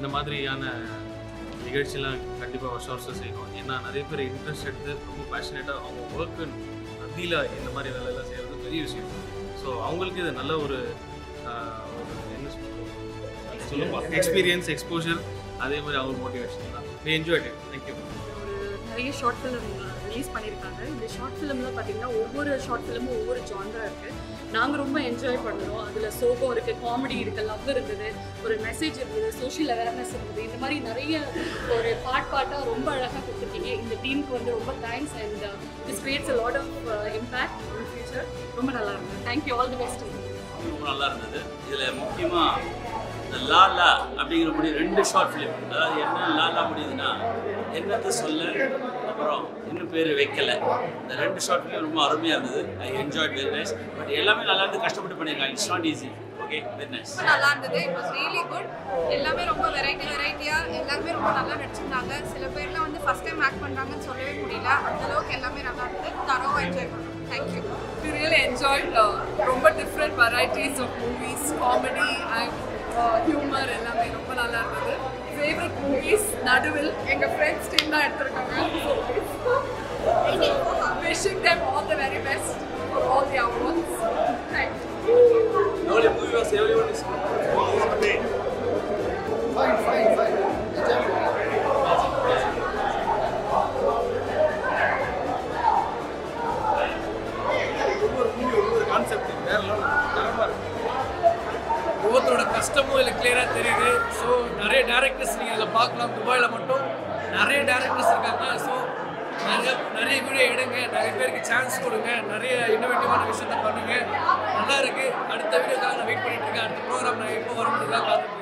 இந்த மாதிரியான நிகழ்ச்சியெல்லாம் கண்டிப்பாக வருஷம் வருஷம் செய்யணும் ஏன்னா நிறைய பேர் இன்ட்ரெஸ்ட் எடுத்து ரொம்ப பேஷனேட்டாக அவங்க ஒர்க்கு மத்தியில் இந்த மாதிரி வேலையெல்லாம் செய்கிறது பெரிய விஷயம் ஸோ அவங்களுக்கு இது நல்ல ஒரு ஆஹ், ஒரு என்ன சொல்றது சொல்லுப்பா எக்ஸ்பீரியன்ஸ் எக்ஸ்போஷர் அதே மாதிரி அவங்க மோட்டிவேஷன் தான் வி என்ஜாய் இட் தேங்க்யூ ஒரு நிறைய ஷார்ட் ஃபிலிம் ரிலீஸ் பண்ணியிருக்காங்க இந்த ஷார்ட் ஃபிலிமில் பார்த்தீங்கன்னா ஒவ்வொரு ஷார்ட் ஃபிலிமும் ஒவ்வொரு ஜான்ரா இருக்குது நாங்கள் ரொம்ப என்ஜாய் பண்ணுறோம் அதில் சோகம் இருக்குது காமெடி இருக்குது லவ் இருந்தது ஒரு மெசேஜ் இருந்தது சோஷியல் அவேர்னஸ் இருந்தது இந்த மாதிரி நிறைய ஒரு பார்ட் பார்ட்டாக ரொம்ப அழகாக கொடுத்துருக்கீங்க இந்த டீமுக்கு வந்து ரொம்ப thanks and this creates a lot of impact in future ரொம்ப நல்லா இருந்தது தேங்க்யூ ஆல் தி பெஸ்ட் ரொம்ப நல்லா இருந்தது இதில் முக்கியமாக இந்த லா லா அப்படிங்கிற முடியும் ரெண்டு ஷார்ட் ஃபிலிம் அதாவது என்ன லா லா முடியுதுன்னா என்னத்தை சொல்ல அப்புறம் இன்னும் பேர் வைக்கல இந்த ரெண்டு ஷார்ட் ஃபிலிம் ரொம்ப அருமையாக இருந்தது I enjoy very nice but எல்லாமே நல்லா இருந்து கஷ்டப்பட்டு பண்ணியிருக்காங்க it's not easy okay very nice ரொம்ப நல்லா இருந்தது இட் வாஸ் ரியலி குட் எல்லாமே ரொம்ப வெரைட்டி வெரைட்டியாக எல்லாருமே ரொம்ப நல்லா நடிச்சிருந்தாங்க சில பேர்லாம் வந்து ஃபர்ஸ்ட் டைம் ஆக்ட் பண்ணுறாங்கன்னு சொல்லவே முடியல அந்த அளவுக்கு எல்லாமே நல்லா இருந்தது தரோவா என்ஜாய் பண்ணோம் thank you We really enjoyed uh, ரொம்ப different varieties of movies, comedy and uh, humor எல்லாமே ரொம்ப நல்லா இருந்தது ஃபேவரட் மூவிஸ் நடுவில் எங்க ஃப்ரெண்ட்ஸ் டீம் தான் எடுத்திருக்காங்க wishing them all the very best for all the awards. Thank you. only movie was everyone is ஒவ்வொரு மூவி ஒவ்வொரு கான்செப்ட் வேற லெவல் தரமாக இருக்கு ஒவ்வொருத்தரோட கஷ்டமும் இதில் கிளியராக தெரியுது ஸோ நிறைய டேரக்டர்ஸ் நீங்கள் இதில் பார்க்கலாம் துபாயில் மட்டும் நிறைய டேரக்டர்ஸ் இருக்காங்க ஸோ நிறைய நிறைய வீடியோ எடுங்க நிறைய பேருக்கு சான்ஸ் கொடுங்க நிறைய இன்னோவேட்டிவான விஷயத்த பண்ணுங்க நல்லா இருக்கு அடுத்த வீடியோக்காக நான் வெயிட் பண்ணிட்டு இருக்கேன் அடுத்த ப்ரோக்ராம் நான் எப்போ வரும்ன்றதுக்காக பார்த்துட்டு இருக்கேன்